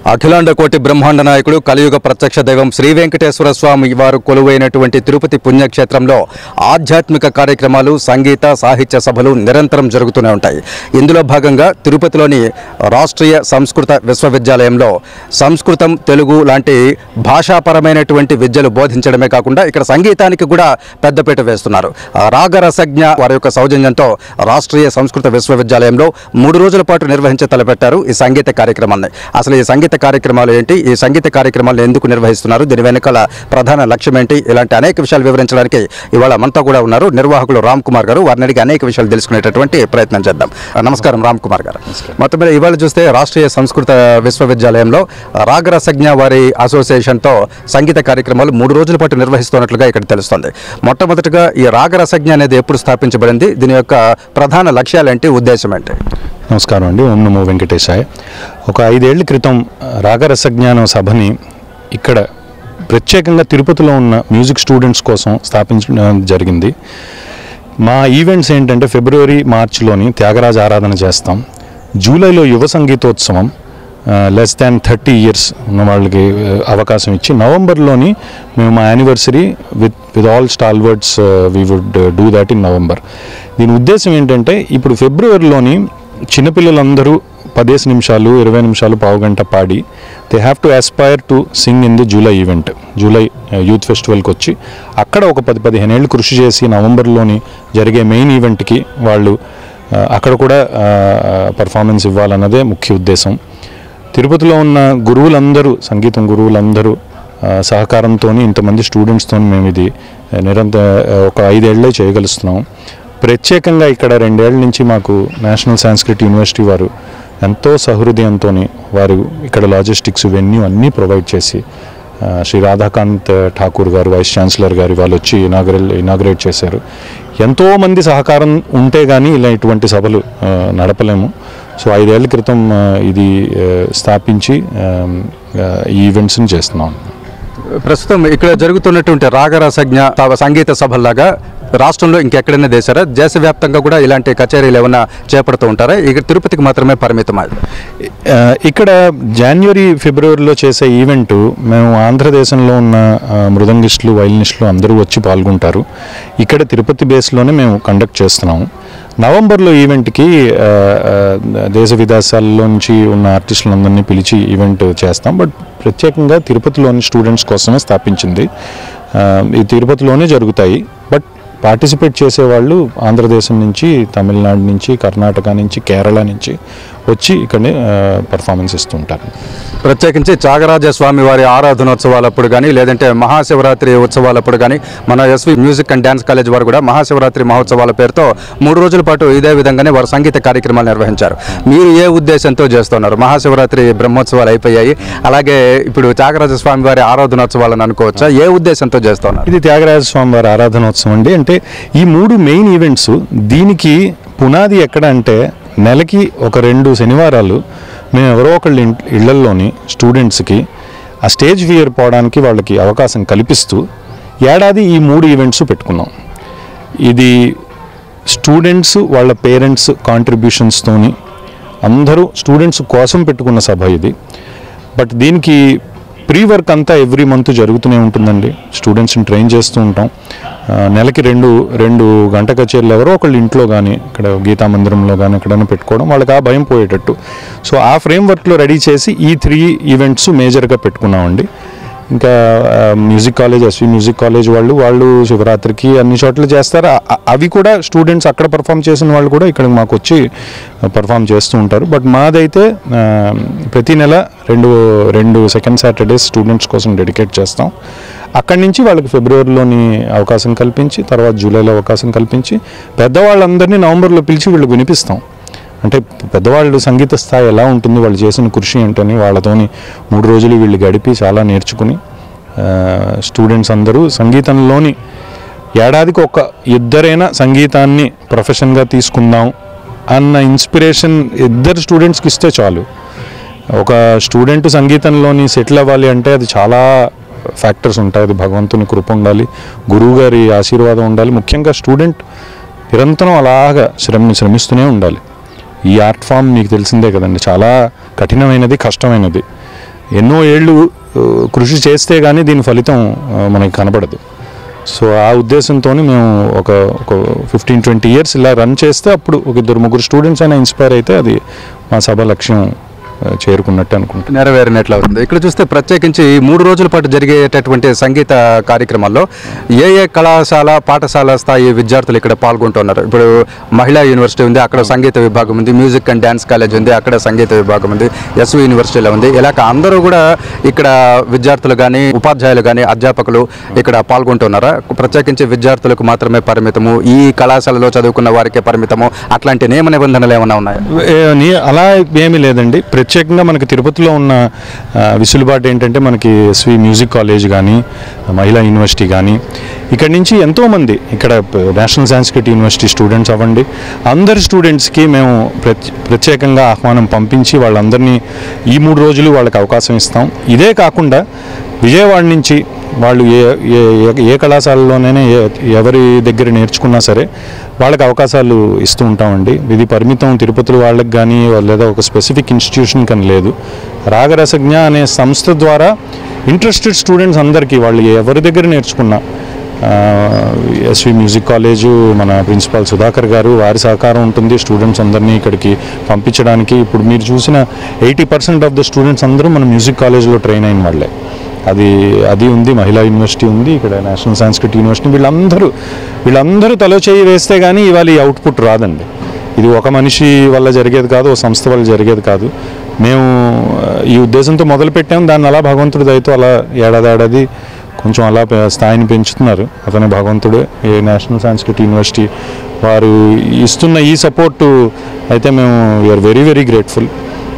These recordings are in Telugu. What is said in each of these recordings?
అఖిలాండ కోటి బ్రహ్మాండ నాయకుడు కలియుగ ప్రత్యక్ష దైవం శ్రీ వెంకటేశ్వర స్వామి వారు కొలువైనటువంటి తిరుపతి పుణ్యక్షేత్రంలో ఆధ్యాత్మిక కార్యక్రమాలు సంగీత సాహిత్య సభలు నిరంతరం జరుగుతూనే ఉంటాయి ఇందులో భాగంగా తిరుపతిలోని రాష్ట్రీయ సంస్కృత విశ్వవిద్యాలయంలో సంస్కృతం తెలుగు లాంటి భాషాపరమైనటువంటి విద్యలు బోధించడమే కాకుండా ఇక్కడ సంగీతానికి కూడా పెద్దపీట వేస్తున్నారు ఆ రాగరసజ్ఞ వారి యొక్క సౌజన్యంతో రాష్ట్రీయ సంస్కృత విశ్వవిద్యాలయంలో మూడు రోజుల పాటు నిర్వహించ తలపెట్టారు ఈ సంగీత కార్యక్రమాన్ని అసలు ఈ సంగీత కార్యక్రమాలు ఏంటి ఈ సంగీత కార్యక్రమాలను ఎందుకు నిర్వహిస్తున్నారు దీని వెనుకల ప్రధాన లక్ష్యం ఏంటి ఇలాంటి అనేక విషయాలు వివరించడానికి ఇవాళ మనతో కూడా ఉన్నారు నిర్వాహకులు రామ్ కుమార్ గారు వారిని అడిగి అనేక విషయాలు తెలుసుకునేటటువంటి ప్రయత్నం చేద్దాం నమస్కారం రామ్ కుమార్ గారు మొత్తం మీద ఇవాళ చూస్తే రాష్ట్రీయ సంస్కృత విశ్వవిద్యాలయంలో రాగరసజ్ఞ వారి అసోసియేషన్తో సంగీత కార్యక్రమాలు మూడు రోజుల పాటు నిర్వహిస్తున్నట్లుగా ఇక్కడ తెలుస్తుంది మొట్టమొదటిగా ఈ రాగరసజ్ఞ అనేది ఎప్పుడు స్థాపించబడింది దీని యొక్క ప్రధాన లక్ష్యాలేంటి ఉద్దేశం ఏంటి నమస్కారం అండి ఓం నమో వెంకటేశాయ ఒక ఐదేళ్ల క్రితం రాగరసజ్ఞానం సభని ఇక్కడ ప్రత్యేకంగా తిరుపతిలో ఉన్న మ్యూజిక్ స్టూడెంట్స్ కోసం స్థాపించడం జరిగింది మా ఈవెంట్స్ ఏంటంటే ఫిబ్రవరి మార్చిలోని త్యాగరాజ ఆరాధన చేస్తాం జూలైలో యువ సంగీతోత్సవం లెస్ దాన్ థర్టీ ఇయర్స్ ఉన్న వాళ్ళకి ఆ, అవకాశం ఇచ్చి నవంబర్లోని మేము మా anniversary with with all stalwarts we would do that in November దీని ఉద్దేశం ఏంటంటే ఇప్పుడు ఫిబ్రవరిలోని చిన్నపిల్లలందరూ పదేసి నిమిషాలు ఇరవై నిమిషాలు పావు గంట పాడి they have to aspire to sing in the July event July youth ఫెస్టివల్కి వచ్చి అక్కడ ఒక పది పదిహేను ఏళ్ళు కృషి చేసి నవంబర్లోని జరిగే మెయిన్ ఈవెంట్కి వాళ్ళు ఆ, అక్కడ కూడా పర్ఫార్మెన్స్ ఇవ్వాలన్నదే ముఖ్య ఉద్దేశం తిరుపతిలో ఉన్న గురువులందరూ సంగీతం గురువులందరూ ఆ, సహకారంతో ఇంతమంది స్టూడెంట్స్తో మేము ఇది ఆ, నిరంతర ఆ, ఒక ఐదేళ్లే చేయగలుస్తున్నాం ప్రత్యేకంగా ఇక్కడ రెండేళ్ల నుంచి మాకు నేషనల్ సాంస్క్రిట్ యూనివర్సిటీ వారు ఎంతో సహృదయంతో వారు ఇక్కడ లాజిస్టిక్స్ వెన్యూ అన్నీ ప్రొవైడ్ చేసి ఆ, శ్రీ రాధాకాంత్ ఠాకూర్ గారు వైస్ ఛాన్సలర్ గారు వాళ్ళు వచ్చి ఇనాగరల్ ఇనాగరేట్ చేశారు ఎంతో మంది సహకారం ఉంటే కానీ ఇలా ఇటువంటి సభలు ఆ, నడపలేము సో ఐదేళ్ల క్రితం ఆ, ఇది ఆ, స్థాపించి ఆ, ఆ, ఈ ఈవెంట్స్ని చేస్తున్నాం ప్రస్తుతం ఇక్కడ జరుగుతున్నటువంటి రాగరసజ్ఞ తా- సంగీత సభల్లాగా రాష్ట్రంలో ఇంకెక్కడైనా చేశారా దేశవ్యాప్తంగా కూడా ఇలాంటి కచేరీలు ఏమైనా చేపడుతూ ఉంటారా ఇక్కడ తిరుపతికి మాత్రమే పరిమితమా ఆ, ఇక్కడ జనవరి ఫిబ్రవరిలో చేసే ఈవెంట్ మేము ఆంధ్రదేశంలో ఉన్న ఆ, మృదంగిస్టులు వైలినిస్టులు అందరూ వచ్చి పాల్గొంటారు ఇక్కడ తిరుపతి బేస్లోనే మేము కండక్ట్ చేస్తున్నాము నవంబర్లో ఈవెంట్కి ఆ, ఆ, దేశ విదేశాల్లో నుంచి ఉన్న ఆర్టిస్టులందరినీ పిలిచి ఈవెంట్ చేస్తాం బట్ ప్రత్యేకంగా తిరుపతిలోని స్టూడెంట్స్ కోసమే స్థాపించింది ఆ, ఈ తిరుపతిలోనే జరుగుతాయి బట్ పార్టిసిపేట్ చేసేవాళ్ళు ఆంధ్రదేశం నుంచి తమిళనాడు నుంచి కర్ణాటక నుంచి కేరళ నుంచి వచ్చి ఇక్కడనే పర్ఫార్మెన్స్ ఇస్తుంటారు ప్రత్యేకించి త్యాగరాజ స్వామి వారి ఆరాధనోత్సవాలప్పుడు కానీ లేదంటే మహాశివరాత్రి ఉత్సవాలప్పుడు కానీ మన SV music and dance college వారు కూడా మహాశివరాత్రి మహోత్సవాల పేరుతో మూడు రోజుల పాటు ఇదే విధంగానే వారు సంగీత కార్యక్రమాలు నిర్వహించారు మీరు ఏ ఉద్దేశంతో చేస్తున్నారు మహాశివరాత్రి బ్రహ్మోత్సవాలు అయిపోయాయి అలాగే ఇప్పుడు త్యాగరాజ స్వామి వారి ఆరాధనోత్సవాలను అనుకోవచ్చా ఏ ఉద్దేశంతో చేస్తున్నారు ఇది త్యాగరాజ స్వామి వారి ఆరాధనోత్సవం అండి అంటే ఈ మూడు మెయిన్ ఈవెంట్స్ దీనికి పునాది ఎక్కడ అంటే నెలకి ఒక రెండు శనివారాలు మేము ఎవరో ఒకళ్ళ ఇంట్- ఇళ్లల్లోని స్టూడెంట్స్కి ఆ స్టేజ్ ఫియర్ పోవడానికి వాళ్ళకి అవకాశం కల్పిస్తూ ఏడాది ఈ మూడు ఈవెంట్స్ పెట్టుకున్నాం ఇది స్టూడెంట్స్ వాళ్ళ పేరెంట్స్ కాంట్రిబ్యూషన్స్తోని అందరూ స్టూడెంట్స్ కోసం పెట్టుకున్న సభ ఇది బట్ దీనికి ప్రీ వర్క్ అంతా ఎవ్రీ మంత్ జరుగుతూనే ఉంటుందండి స్టూడెంట్స్ని ట్రైన్ చేస్తూ ఉంటాం ఆ, నెలకి రెండు రెండు గంట కచేరీలు ఎవరో ఒకళ్ళు ఇంట్లో కానీ ఇక్కడ గీతా మందిరంలో కానీ ఎక్కడైనా పెట్టుకోవడం వాళ్ళకి ఆ భయం పోయేటట్టు సో ఆ ఫ్రేమ్ వర్క్లో రెడీ చేసి ఈ త్రీ ఈవెంట్స్ మేజర్గా పెట్టుకున్నామండి ఇంకా ఆ, music college SV music college వాళ్ళు వాళ్ళు శివరాత్రికి అన్ని చోట్ల చేస్తారు ఆ- ఆ- అవి కూడా స్టూడెంట్స్ అక్కడ పర్ఫామ్ చేసిన వాళ్ళు కూడా ఇక్కడ మాకు వచ్చి పర్ఫామ్ చేస్తూ ఉంటారు బట్ మాదైతే ఆ, ప్రతి నెల రెండు రెండు సెకండ్ సాటర్డేస్ స్టూడెంట్స్ కోసం డెడికేట్ చేస్తాం అక్కడి నుంచి వాళ్ళకి ఫిబ్రవరిలోని అవకాశం కల్పించి తర్వాత జూలైలో అవకాశం కల్పించి పెద్దవాళ్ళందరినీ నవంబర్లో పిలిచి వీళ్ళకి వినిపిస్తాం అంటే పెద్దవాళ్ళు సంగీత స్థాయి ఎలా ఉంటుంది వాళ్ళు చేసిన కృషి ఏంటని వాళ్ళతోని మూడు రోజులు వీళ్ళు గడిపి చాలా నేర్చుకుని ఆ, స్టూడెంట్స్ అందరూ సంగీతంలోని ఏడాదికి ఒక ఇద్దరైనా సంగీతాన్ని ప్రొఫెషన్గా తీసుకుందాం అన్న ఇన్స్పిరేషన్ ఇద్దరు స్టూడెంట్స్కి ఇస్తే చాలు ఒక స్టూడెంట్ సంగీతంలోని సెటిల్ అవ్వాలి అంటే అది చాలా ఫ్యాక్టర్స్ ఉంటాయి అది భగవంతుని కృప ఉండాలి గురువు గారి ఆశీర్వాదం ఉండాలి ముఖ్యంగా స్టూడెంట్ నిరంతరం అలాగా శ్రమ శ్రమిస్తూనే ఉండాలి ఈ ఆర్ట్ ఫామ్ మీకు తెలిసిందే కదండి చాలా కఠినమైనది కష్టమైనది ఎన్నో ఏళ్ళు ఆ, కృషి చేస్తే కానీ దీని ఫలితం ఆ, మనకి కనపడదు సో ఆ ఉద్దేశంతో మేము ఒక ఒక ఫిఫ్టీన్ ట్వంటీ ఇయర్స్ ఇలా రన్ చేస్తే అప్పుడు ఒక ఇద్దరు ముగ్గురు స్టూడెంట్స్ అయినా ఇన్స్పైర్ అయితే అది మా సభ లక్ష్యం ఆ, చేరుకున్నట్టు అనుకుంటున్నాను నెరవేరినట్లు అవుతుంది ఇక్కడ చూస్తే ప్రత్యేకించి ఈ మూడు రోజుల పాటు జరిగేటటువంటి సంగీత కార్యక్రమాల్లో ఏ ఏ కళాశాల పాఠశాల స్థాయి విద్యార్థులు ఇక్కడ పాల్గొంటున్నారు ఇప్పుడు మహిళా యూనివర్సిటీ ఉంది అక్కడ సంగీత విభాగం ఉంది మ్యూజిక్ అండ్ డ్యాన్స్ కాలేజ్ ఉంది అక్కడ సంగీత విభాగం ఉంది ఎస్వి యూనివర్సిటీలో ఉంది ఇలాగ అందరూ కూడా ఇక్కడ విద్యార్థులు కానీ ఉపాధ్యాయులు కానీ అధ్యాపకులు ఇక్కడ పాల్గొంటున్నారా ప్రత్యేకించి విద్యార్థులకు మాత్రమే పరిమితము ఈ కళాశాలలో చదువుకున్న వారికే పరిమితము అట్లాంటి నియమ నిబంధనలు ఏమైనా ఉన్నాయా ఏ- నీ- అలా ఏమీ లేదండి ప్రత్యేకంగా మనకి తిరుపతిలో ఉన్న ఆ, విసులుబాటు ఏంటంటే మనకి ఎస్వి మ్యూజిక్ కాలేజ్ కానీ మహిళా యూనివర్సిటీ కానీ ఇక్కడ నుంచి ఎంతోమంది ఇక్కడ ప- నేషనల్ సాంస్క్రిట్ యూనివర్సిటీ స్టూడెంట్స్ అవ్వండి అందరి స్టూడెంట్స్కి మేము ప్రత్య ప్రత్యేకంగా ఆహ్వానం పంపించి వాళ్ళందరినీ ఈ మూడు రోజులు వాళ్ళకి అవకాశం ఇస్తాం ఇదే కాకుండా విజయవాడ నుంచి వాళ్ళు ఏ ఏ ఏ- ఏ కళాశాలలోనైనా ఏ- ఎవరి దగ్గర నేర్చుకున్నా సరే వాళ్ళకి అవకాశాలు ఇస్తూ ఉంటామండి ఇది పరిమితం తిరుపతి వాళ్ళకి కానీ లేదా ఒక స్పెసిఫిక్ ఇన్స్టిట్యూషన్ కానీ లేదు రాగరసజ్ఞ అనే సంస్థ ద్వారా ఇంట్రెస్టెడ్ స్టూడెంట్స్ అందరికీ వాళ్ళు ఎవరి దగ్గర నేర్చుకున్నా ఎస్వి మ్యూజిక్ కాలేజు మన ప్రిన్సిపాల్ సుధాకర్ గారు వారి సహకారం ఉంటుంది స్టూడెంట్స్ అందరినీ ఇక్కడికి పంపించడానికి ఇప్పుడు మీరు చూసిన eighty percent of the students అందరూ మన మ్యూజిక్ కాలేజ్లో ట్రైన్ అయిన వాళ్ళే అది అది ఉంది మహిళా యూనివర్సిటీ ఉంది ఇక్కడ నేషనల్ సాంస్క్రిట్ యూనివర్సిటీ వీళ్ళందరూ వీళ్ళందరూ తలో చేయి వేస్తే కానీ ఇవాళ ఈ అవుట్పుట్ రాదండి ఇది ఒక మనిషి వల్ల జరిగేది కాదు ఒక సంస్థ వల్ల జరిగేది కాదు మేము ఆ, ఈ ఉద్దేశంతో మొదలు పెట్టాం దాన్ని అలా భగవంతుడి దయతో అలా ఏడాది ఏడాది కొంచెం అలా పె- స్థాయిని పెంచుతున్నారు అతని భగవంతుడు ఈ నేషనల్ సాంస్క్రిట్ యూనివర్సిటీ వారు ఇస్తున్న ఈ సపోర్టు అయితే మేము వీఆర్ వెరీ వెరీ గ్రేట్ఫుల్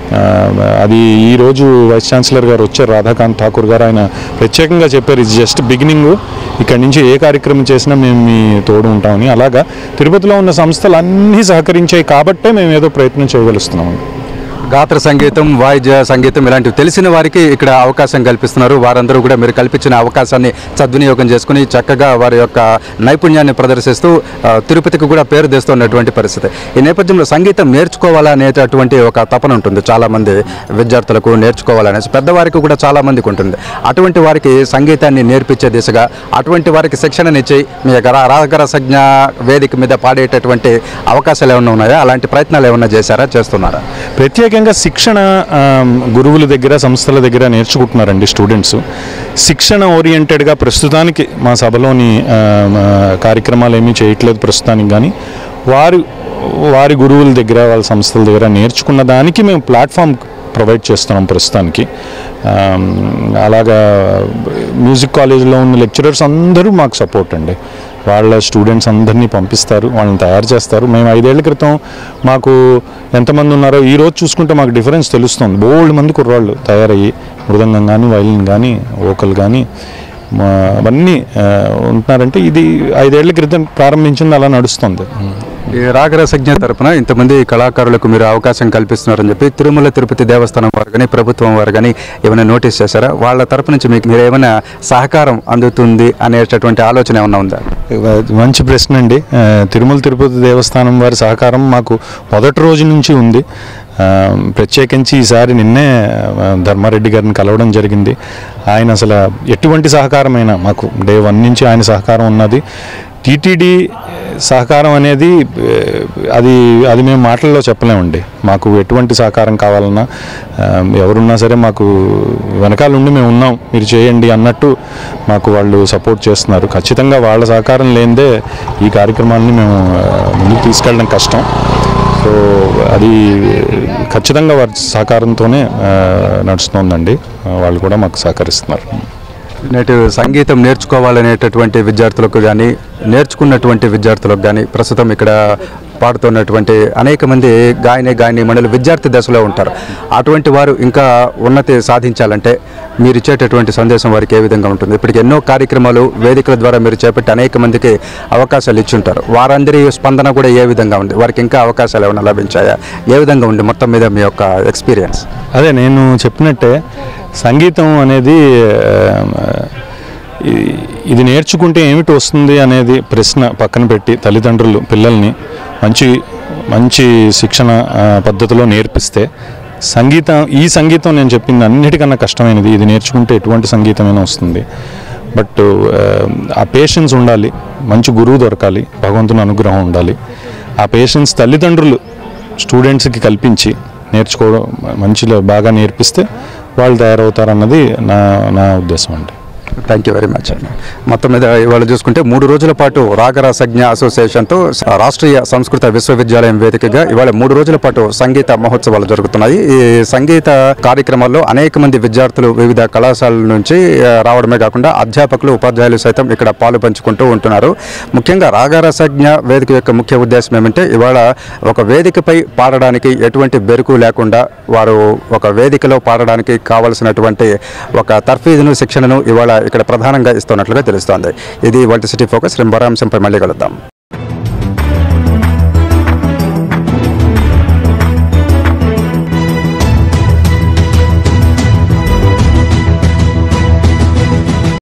అది ఈ రోజు వైస్ ఛాన్సలర్ గారు వచ్చారు రాధాకాంత్ ఠాకూర్ గారు ఆయన ప్రత్యేకంగా చెప్పారు ఇది జస్ట్ బిగినింగ్ ఇక్కడి నుంచి ఏ కార్యక్రమం చేసినా మేము మీ తోడు ఉంటామని అలాగా తిరుపతిలో ఉన్న సంస్థలు అన్నీ సహకరించాయి కాబట్టే మేము ఏదో ప్రయత్నం చేయగలుస్తున్నాం గాత్ర సంగీతం వాయిద్య సంగీతం ఇలాంటివి తెలిసిన వారికి ఇక్కడ అవకాశం కల్పిస్తున్నారు వారందరూ కూడా మీరు కల్పించిన అవకాశాన్ని సద్వినియోగం చేసుకుని చక్కగా వారి యొక్క నైపుణ్యాన్ని ప్రదర్శిస్తూ ఆ, తిరుపతికి కూడా పేరు తెస్తున్నటువంటి పరిస్థితి ఈ నేపథ్యంలో సంగీతం నేర్చుకోవాలా అనేటటువంటి ఒక తపన ఉంటుంది చాలా మంది విద్యార్థులకు నేర్చుకోవాలనేసి పెద్దవారికి కూడా చాలా మందికి ఉంటుంది అటువంటి వారికి సంగీతాన్ని నేర్పించే దిశగా అటువంటి వారికి శిక్షణనిచ్చి మీ యొక్క రా- రాగర సంజ్ఞ వేదిక మీద పాడేటటువంటి అవకాశాలు ఏమైనా ఉన్నాయా అలాంటి ప్రయత్నాలు ఏమైనా చేశారా చేస్తున్నారా ప్రత్యేకంగా శిక్షణ ఆ, గురువుల దగ్గర సంస్థల దగ్గర నేర్చుకుంటున్నారండి స్టూడెంట్స్ శిక్షణ ఓరియంటెడ్గా ప్రస్తుతానికి మా సభలోని ఆ, ఆ, కార్యక్రమాలు ఏమీ చేయట్లేదు ప్రస్తుతానికి కానీ వారు వారి గురువుల దగ్గర వాళ్ళ సంస్థల దగ్గర నేర్చుకున్న దానికి మేము ప్లాట్ఫామ్ ప్రొవైడ్ చేస్తున్నాం ప్రస్తుతానికి ఆ, అలాగా మ్యూజిక్ కాలేజీలో ఉన్న లెక్చరర్స్ అందరూ మాకు సపోర్ట్ అండి వాళ్ళ స్టూడెంట్స్ అందరినీ పంపిస్తారు వాళ్ళని తయారు చేస్తారు మేము ఐదేళ్ల క్రితం మాకు ఎంతమంది ఉన్నారో ఈ రోజు చూసుకుంటే మాకు డిఫరెన్స్ తెలుస్తుంది బోల్డ్ మంది కుర్రాళ్ళు తయారయ్యి మృదంగం కానీ వైలిన్ కానీ వోకల్ కానీ మా అవన్నీ ఆ, ఉంటున్నారంటే ఇది ఐదేళ్ల క్రితం ప్రారంభించింది అలా నడుస్తుంది ఈ రాగరసజ్ఞ తరపున ఇంతమంది కళాకారులకు మీరు అవకాశం కల్పిస్తున్నారని చెప్పి తిరుమల తిరుపతి దేవస్థానం వారు కానీ ప్రభుత్వం వారు కానీ ఏమైనా నోటీస్ చేశారా వాళ్ళ తరపు నుంచి మీకు మీరు ఏమైనా సహకారం అందుతుంది అనేటటువంటి ఆలోచన ఏమైనా ఉందా మంచి ప్రశ్న అండి ఆ, తిరుమల తిరుపతి దేవస్థానం వారి సహకారం మాకు మొదటి రోజు నుంచి ఉంది ఆ, ప్రత్యేకించి ఈసారి నిన్నే ఆ, ధర్మారెడ్డి గారిని కలవడం జరిగింది ఆయన అసలు ఎటువంటి సహకారమైనా మాకు డే వన్ నుంచి ఆయన సహకారం ఉన్నది టీటీడీ సహకారం అనేది ఏ, అది అది మేము మాటల్లో చెప్పలేమండి మాకు ఎటువంటి సహకారం కావాలన్నా ఆ, ఎవరున్నా సరే మాకు వెనకాల నుండి మేము ఉన్నాం మీరు చేయండి అన్నట్టు మాకు వాళ్ళు సపోర్ట్ చేస్తున్నారు ఖచ్చితంగా వాళ్ళ సహకారం లేనిదే ఈ కార్యక్రమాన్ని మేము ఆ, ముందుకు తీసుకెళ్ళడం కష్టం సో అది ఖచ్చితంగా వారి సహకారంతోనే ఆ, నడుస్తోందండి ఆ, వాళ్ళు కూడా మాకు సహకరిస్తున్నారు నేటి సంగీతం నేర్చుకోవాలనేటటువంటి విద్యార్థులకు కానీ నేర్చుకున్నటువంటి విద్యార్థులకు కానీ ప్రస్తుతం ఇక్కడ పాడుతున్నటువంటి అనేక మంది గాయని గాయని మండలి విద్యార్థి దశలో ఉంటారు అటువంటి వారు ఇంకా ఉన్నతి సాధించాలంటే మీరు ఇచ్చేటటువంటి సందేశం వారికి ఏ విధంగా ఉంటుంది ఇప్పటికి ఎన్నో కార్యక్రమాలు వేదికల ద్వారా మీరు చేపట్టి అనేక మందికి అవకాశాలు ఇచ్చుంటారు వారందరి స్పందన కూడా ఏ విధంగా ఉంది వారికి ఇంకా అవకాశాలు ఏమైనా లభించాయా ఏ విధంగా ఉంది మొత్తం మీద మీ యొక్క ఎక్స్పీరియన్స్ అదే నేను చెప్పినట్టే సంగీతం అనేది ఆ, ఇ- ఇది నేర్చుకుంటే ఏమిటి వస్తుంది అనేది ప్రశ్న పక్కన పెట్టి తల్లిదండ్రులు పిల్లల్ని మంచి మంచి శిక్షణ ఆ, పద్ధతిలో నేర్పిస్తే సంగీతం ఈ సంగీతం నేను చెప్పింది అన్నిటికన్నా కష్టమైనది ఇది నేర్చుకుంటే ఎటువంటి సంగీతమైనా వస్తుంది బట్ ఆ పేషెన్స్ ఉండాలి మంచి గురువు దొరకాలి భగవంతుని అనుగ్రహం ఉండాలి ఆ పేషెన్స్ తల్లిదండ్రులు స్టూడెంట్స్కి కల్పించి నేర్చుకోవడం మంచిలో బాగా నేర్పిస్తే వాళ్ళు తయారవుతారన్నది నా నా ఉద్దేశం అండి థ్యాంక్ యూ వెరీ మచ్ మొత్తం మీద ఇవాళ చూసుకుంటే మూడు రోజుల పాటు రాగరసజ్ఞ అసోసియేషన్తో రాష్ట్రీయ సంస్కృత విశ్వవిద్యాలయం వేదికగా ఇవాళ మూడు రోజుల పాటు సంగీత మహోత్సవాలు జరుగుతున్నాయి ఈ సంగీత కార్యక్రమాల్లో అనేక మంది విద్యార్థులు వివిధ కళాశాలల నుంచి ఆ, రావడమే కాకుండా అధ్యాపకులు ఉపాధ్యాయులు సైతం ఇక్కడ పాలు పంచుకుంటూ ఉంటున్నారు ముఖ్యంగా రాగరసజ్ఞ వేదిక యొక్క ముఖ్య ఉద్దేశం ఏమంటే ఇవాళ ఒక వేదికపై పాడడానికి ఎటువంటి బెరుకు లేకుండా వారు ఒక వేదికలో పాడడానికి కావలసినటువంటి ఒక తర్ఫీదును శిక్షణను ఇవాళ ఇక్కడ ప్రధానంగా ఇస్తున్నట్లుగా తెలుస్తోంది ఇది వంటి సిటీ ఫోకస్ రింబరాంశంపై మళ్ళీ కలుద్దాం